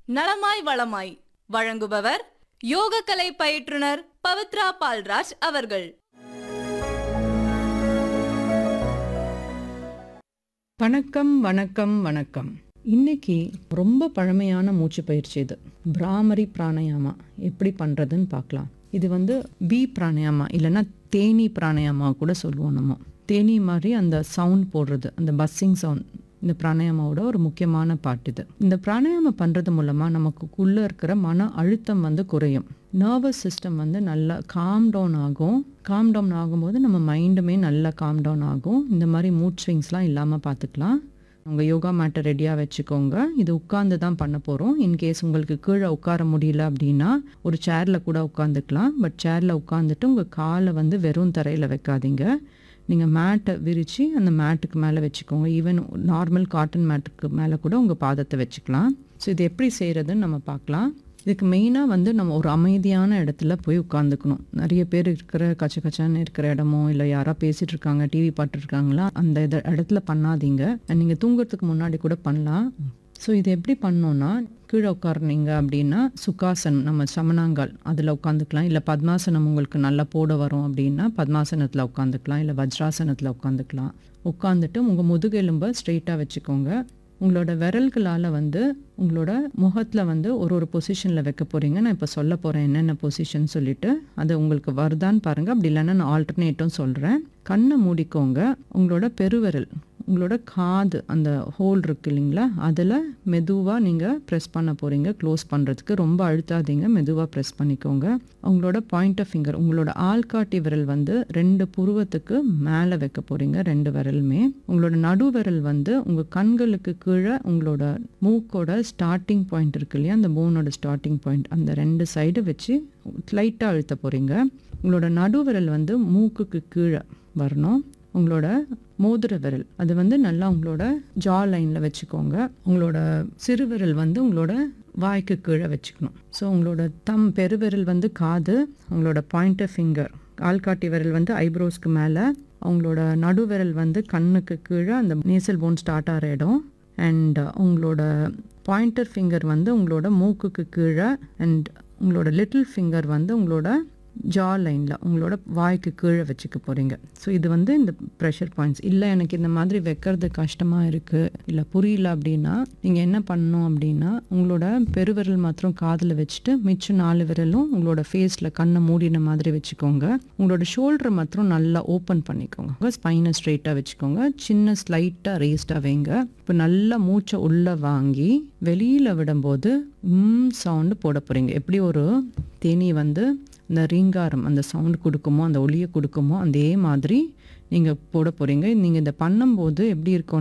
நலமாய் வளமாய் வழங்குபவர் யோகக்கலை பயிற்றுனர் பவித்ரா பால்ராஜ் அவர்கள் வணக்கம் வணக்கம் வணக்கம் இன்னைக்கு ரொம்ப பழமையான மூச்சு பயிற்சி இது பிராமரி பிராணாயாமா எப்படி பண்ணுறதுன்னு பார்க்கலாம் இது வந்து பி பிராணாயாமா இல்லைன்னா தேனி பிராணாயாமா கூட சொல்லுவோம் நம்ம தேனி மாதிரி அந்த சவுண்ட் போடுறது அந்த பஸ்ஸிங் சவுண்ட் இந்த பிராணாயாமாவோட ஒரு முக்கியமான பாட்டு இது இந்த பிராணாயாமம் பண்ணுறது மூலமாக நமக்கு உள்ளே இருக்கிற மன அழுத்தம் வந்து குறையும் நர்வஸ் சிஸ்டம் வந்து நல்லா காம் டவுன் ஆகும் காம் டவுன் ஆகும்போது நம்ம மைண்டுமே நல்லா காம் டவுன் ஆகும் இந்த மாதிரி மூட் ஸ்விங்ஸ்லாம் இல்லாமல் பார்த்துக்கலாம் உங்கள் யோகா மேட்டை ரெடியாக வச்சுக்கோங்க இது உட்காந்து தான் பண்ண போகிறோம் இன்கேஸ் உங்களுக்கு கீழே உட்கார முடியல அப்படின்னா ஒரு சேரில் கூட உட்காந்துக்கலாம் பட் சேரில் உட்காந்துட்டு உங்கள் காலை வந்து வெறும் தரையில் வைக்காதீங்க நீங்கள் மேட்டை விரித்து அந்த மேட்டுக்கு மேலே வச்சுக்கோங்க ஈவன் நார்மல் காட்டன் மேட்டுக்கு மேலே கூட உங்கள் பாதத்தை வச்சுக்கலாம் ஸோ இது எப்படி செய்கிறதுன்னு நம்ம பார்க்கலாம் இதுக்கு மெயினாக வந்து நம்ம ஒரு அமைதியான இடத்துல போய் உட்காந்துக்கணும் நிறைய பேர் இருக்கிற கச்ச கச்சான்னு இருக்கிற இடமோ இல்லை யாரா பேசிட்டு இருக்காங்க டிவி இருக்காங்களா அந்த இத இடத்துல பண்ணாதீங்க நீங்கள் தூங்குறதுக்கு முன்னாடி கூட பண்ணலாம் ஸோ இது எப்படி பண்ணோன்னா கீழே உட்காருனீங்க அப்படின்னா சுகாசனம் நம்ம சமணாங்கால் அதில் உட்காந்துக்கலாம் இல்லை பத்மாசனம் உங்களுக்கு நல்லா போட வரும் அப்படின்னா பத்மாசனத்தில் உட்காந்துக்கலாம் இல்லை வஜ்ராசனத்தில் உட்காந்துக்கலாம் உட்காந்துட்டு உங்கள் முதுகெலும்பை ஸ்ட்ரெயிட்டாக வச்சுக்கோங்க உங்களோட விரல்களால் வந்து உங்களோட முகத்தில் வந்து ஒரு ஒரு பொசிஷனில் வைக்க போகிறீங்க நான் இப்போ சொல்ல போகிறேன் என்னென்ன பொசிஷன் சொல்லிட்டு அது உங்களுக்கு வருதான்னு பாருங்கள் அப்படி இல்லைன்னா நான் ஆல்டர்னேட்டும் சொல்கிறேன் கண்ணை மூடிக்கோங்க உங்களோட பெருவிரல் உங்களோட காது அந்த ஹோல் இருக்கு இல்லைங்களா அதில் மெதுவாக நீங்கள் ப்ரெஸ் பண்ண போகிறீங்க க்ளோஸ் பண்ணுறதுக்கு ரொம்ப அழுத்தாதீங்க மெதுவாக ப்ரெஸ் பண்ணிக்கோங்க உங்களோட பாயிண்ட் ஆஃப் ஃபிங்கர் உங்களோட ஆள்காட்டி விரல் வந்து ரெண்டு புருவத்துக்கு மேலே வைக்க போகிறீங்க ரெண்டு விரலுமே உங்களோட நடு விரல் வந்து உங்கள் கண்களுக்கு கீழே உங்களோட மூக்கோட ஸ்டார்டிங் பாயிண்ட் இருக்கு இல்லையா அந்த போனோட ஸ்டார்டிங் பாயிண்ட் அந்த ரெண்டு சைடு வச்சு லைட்டாக அழுத்த போகிறீங்க உங்களோட நடுவிரல் வந்து மூக்குக்கு கீழே வரணும் உங்களோட மோதிர விரல் அது வந்து நல்லா உங்களோட ஜா லைனில் வச்சுக்கோங்க உங்களோட சிறுவிரல் வந்து உங்களோட வாய்க்கு கீழே வச்சுக்கணும் ஸோ உங்களோட தம் பெருவிரல் வந்து காது உங்களோட பாயிண்டர் ஃபிங்கர் ஆள்காட்டி விரல் வந்து ஐப்ரோஸ்க்கு மேலே அவங்களோட நடுவிரல் வந்து கண்ணுக்கு கீழே அந்த நேசல் போன் ஸ்டார்ட் ஆகிற இடம் அண்ட் உங்களோட பாயிண்டர் ஃபிங்கர் வந்து உங்களோட மூக்குக்கு கீழே அண்ட் உங்களோட லிட்டில் ஃபிங்கர் வந்து உங்களோட ஜா லைனில் உங்களோட வாய்க்கு கீழே வச்சுக்க போகிறீங்க ஸோ இது வந்து இந்த ப்ரெஷர் பாயிண்ட்ஸ் இல்லை எனக்கு இந்த மாதிரி வைக்கிறது கஷ்டமாக இருக்குது இல்லை புரியல அப்படின்னா நீங்கள் என்ன பண்ணணும் அப்படின்னா உங்களோட பெருவிரல் மாத்திரம் காதில் வச்சுட்டு மிச்சம் நாலு விரலும் உங்களோட ஃபேஸில் கண்ணை மூடின மாதிரி வச்சுக்கோங்க உங்களோட ஷோல்டரை மாத்திரம் நல்லா ஓப்பன் பண்ணிக்கோங்க ஸ்பைனை ஸ்ட்ரெயிட்டாக வச்சுக்கோங்க சின்ன ஸ்லைட்டாக ரேஸ்டாக வைங்க இப்போ நல்லா மூச்சை உள்ளே வாங்கி வெளியில் விடும்போது ம் சவுண்டு போட போகிறீங்க எப்படி ஒரு தேனி வந்து இந்த ரீங்காரம் அந்த சவுண்ட் கொடுக்குமோ அந்த ஒளியை கொடுக்குமோ அதே மாதிரி நீங்கள் போட போகிறீங்க நீங்கள் இதை பண்ணும்போது எப்படி இருக்கும்